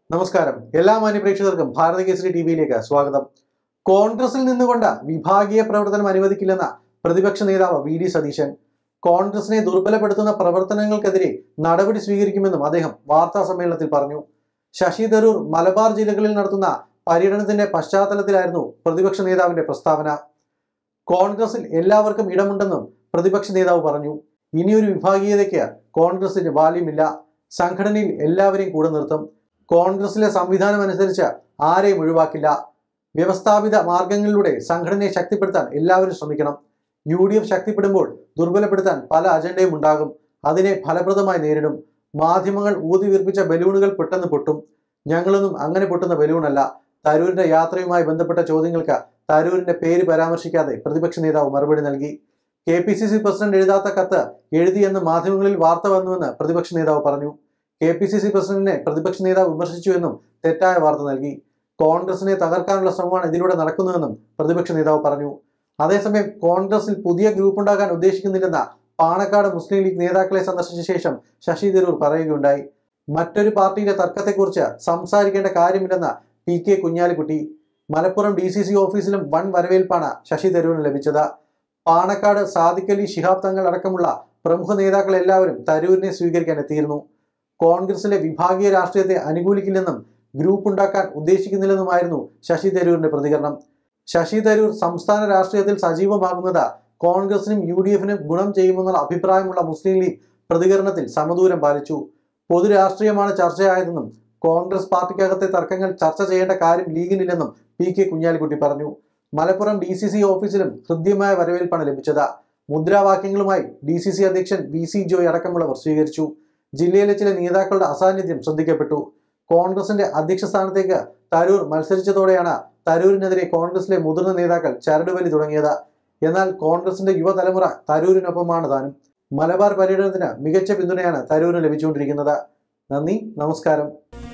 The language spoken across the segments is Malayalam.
നമസ്കാരം എല്ലാ മാന്യ പ്രേക്ഷകർക്കും ഭാരത കേസരി ടി വിയിലേക്ക് സ്വാഗതം കോൺഗ്രസിൽ നിന്നുകൊണ്ട് വിഭാഗീയ പ്രവർത്തനം അനുവദിക്കില്ലെന്ന പ്രതിപക്ഷ നേതാവ് വി ഡി സതീശൻ കോൺഗ്രസിനെ ദുർബലപ്പെടുത്തുന്ന പ്രവർത്തനങ്ങൾക്കെതിരെ നടപടി സ്വീകരിക്കുമെന്നും അദ്ദേഹം വാർത്താ സമ്മേളനത്തിൽ പറഞ്ഞു ശശി തരൂർ മലബാർ ജില്ലകളിൽ നടത്തുന്ന പര്യടനത്തിന്റെ പശ്ചാത്തലത്തിലായിരുന്നു പ്രതിപക്ഷ നേതാവിന്റെ പ്രസ്താവന കോൺഗ്രസിൽ എല്ലാവർക്കും ഇടമുണ്ടെന്നും പ്രതിപക്ഷ നേതാവ് പറഞ്ഞു ഇനിയൊരു വിഭാഗീയതയ്ക്ക് കോൺഗ്രസിന് വാല്യമില്ല സംഘടനയിൽ എല്ലാവരെയും കൂടെ നിർത്തും കോൺഗ്രസിലെ സംവിധാനം അനുസരിച്ച് ആരെയും ഒഴിവാക്കില്ല വ്യവസ്ഥാപിത മാർഗങ്ങളിലൂടെ സംഘടനയെ ശക്തിപ്പെടുത്താൻ എല്ലാവരും ശ്രമിക്കണം യു ഡി എഫ് ശക്തിപ്പെടുമ്പോൾ ദുർബലപ്പെടുത്താൻ പല അജണ്ടയും ഉണ്ടാകും അതിനെ ഫലപ്രദമായി നേരിടും മാധ്യമങ്ങൾ ഊതി വീർപ്പിച്ച ബലൂണുകൾ പെട്ടെന്ന് പൊട്ടും ഞങ്ങളൊന്നും അങ്ങനെ പൊട്ടുന്ന ബലൂണല്ല തരൂരിന്റെ യാത്രയുമായി ബന്ധപ്പെട്ട ചോദ്യങ്ങൾക്ക് തരൂരിന്റെ പേര് പരാമർശിക്കാതെ പ്രതിപക്ഷ നേതാവ് മറുപടി നൽകി K P C C president എഴുതാത്ത കത്ത് എഴുതിയെന്ന് മാധ്യമങ്ങളിൽ വാർത്ത വന്നുവെന്ന് പ്രതിപക്ഷ നേതാവ് പറഞ്ഞു കെ പി സി സി പ്രസിഡന്റിനെ പ്രതിപക്ഷ നേതാവ് വിമർശിച്ചുവെന്നും തെറ്റായ വാർത്ത നൽകി കോൺഗ്രസിനെ തകർക്കാനുള്ള ശ്രമമാണ് ഇതിലൂടെ നടക്കുന്നതെന്നും പ്രതിപക്ഷ നേതാവ് പറഞ്ഞു അതേസമയം കോൺഗ്രസിൽ പുതിയ ഗ്രൂപ്പ് ഉണ്ടാകാൻ ഉദ്ദേശിക്കുന്നില്ലെന്ന പാണക്കാട് മുസ്ലിം ലീഗ് നേതാക്കളെ സന്ദർശിച്ച ശേഷം ശശി തരൂർ പറയുകയുണ്ടായി മറ്റൊരു പാർട്ടിയുടെ തർക്കത്തെക്കുറിച്ച് സംസാരിക്കേണ്ട കാര്യമില്ലെന്ന P K Kunhalikutty Malappuram D C C ഓഫീസിലും വൻ വരവേൽപ്പാണ് ശശി തരൂരിന് ലഭിച്ചത് പാണക്കാട് സാദിഖലി ശിഹാബ് തങ്ങൾ അടക്കമുള്ള പ്രമുഖ നേതാക്കൾ എല്ലാവരും തരൂരിനെ സ്വീകരിക്കാൻ എത്തിയിരുന്നു കോൺഗ്രസിലെ വിഭാഗീയ രാഷ്ട്രീയത്തെ അനുകൂലിക്കില്ലെന്നും ഗ്രൂപ്പ് ഉണ്ടാക്കാൻ ഉദ്ദേശിക്കുന്നില്ലെന്നുമായിരുന്നു ശശി തരൂരിന്റെ പ്രതികരണം ശശി തരൂർ സംസ്ഥാന രാഷ്ട്രീയത്തിൽ സജീവമാകുന്നത് കോൺഗ്രസിനും യു ഡി എഫിനും ഗുണം ചെയ്യുമെന്നുള്ള അഭിപ്രായമുള്ള മുസ്ലിം ലീഗ് പ്രതികരണത്തിൽ സമദൂരം പാലിച്ചു പൊതു രാഷ്ട്രീയമാണ് ചർച്ചയായതെന്നും കോൺഗ്രസ് പാർട്ടിക്കകത്തെ തർക്കങ്ങൾ ചർച്ച ചെയ്യേണ്ട കാര്യം ലീഗിനില്ലെന്നും പി കെ കുഞ്ഞാലിക്കുട്ടി പറഞ്ഞു മലപ്പുറം ഡി സി സി ഓഫീസിലും ഹൃദ്യമായ വരവേൽപ്പാണ് ലഭിച്ചത് മുദ്രാവാക്യങ്ങളുമായി ഡി സി സി അധ്യക്ഷൻ വി സി ജോയ് അടക്കമുള്ളവർ സ്വീകരിച്ചു ജില്ലയിലെ ചില നേതാക്കളുടെ അസാന്നിധ്യം ശ്രദ്ധിക്കപ്പെട്ടു കോൺഗ്രസിന്റെ അധ്യക്ഷ സ്ഥാനത്തേക്ക് തരൂർ മത്സരിച്ചതോടെയാണ് തരൂരിനെതിരെ കോൺഗ്രസിലെ മുതിർന്ന നേതാക്കൾ ചരടുവലി തുടങ്ങിയത് എന്നാൽ കോൺഗ്രസിന്റെ യുവതലമുറ തരൂരിനൊപ്പമാണ് താനും മലബാർ പര്യടനത്തിന് മികച്ച പിന്തുണയാണ് തരൂരിന് ലഭിച്ചുകൊണ്ടിരിക്കുന്നത് നന്ദി നമസ്കാരം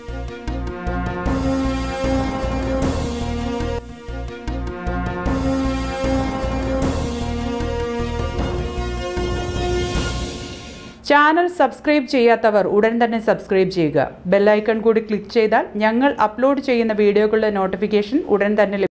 ചാനൽ സബ്സ്ക്രൈബ് ചെയ്യാത്തവർ ഉടൻ തന്നെ സബ്സ്ക്രൈബ് ചെയ്യുക ബെല്ലൈക്കൺ കൂടി ക്ലിക്ക് ചെയ്താൽ ഞങ്ങൾ അപ്ലോഡ് ചെയ്യുന്ന വീഡിയോകളുടെ നോട്ടിഫിക്കേഷൻ ഉടൻ തന്നെ ലഭിക്കും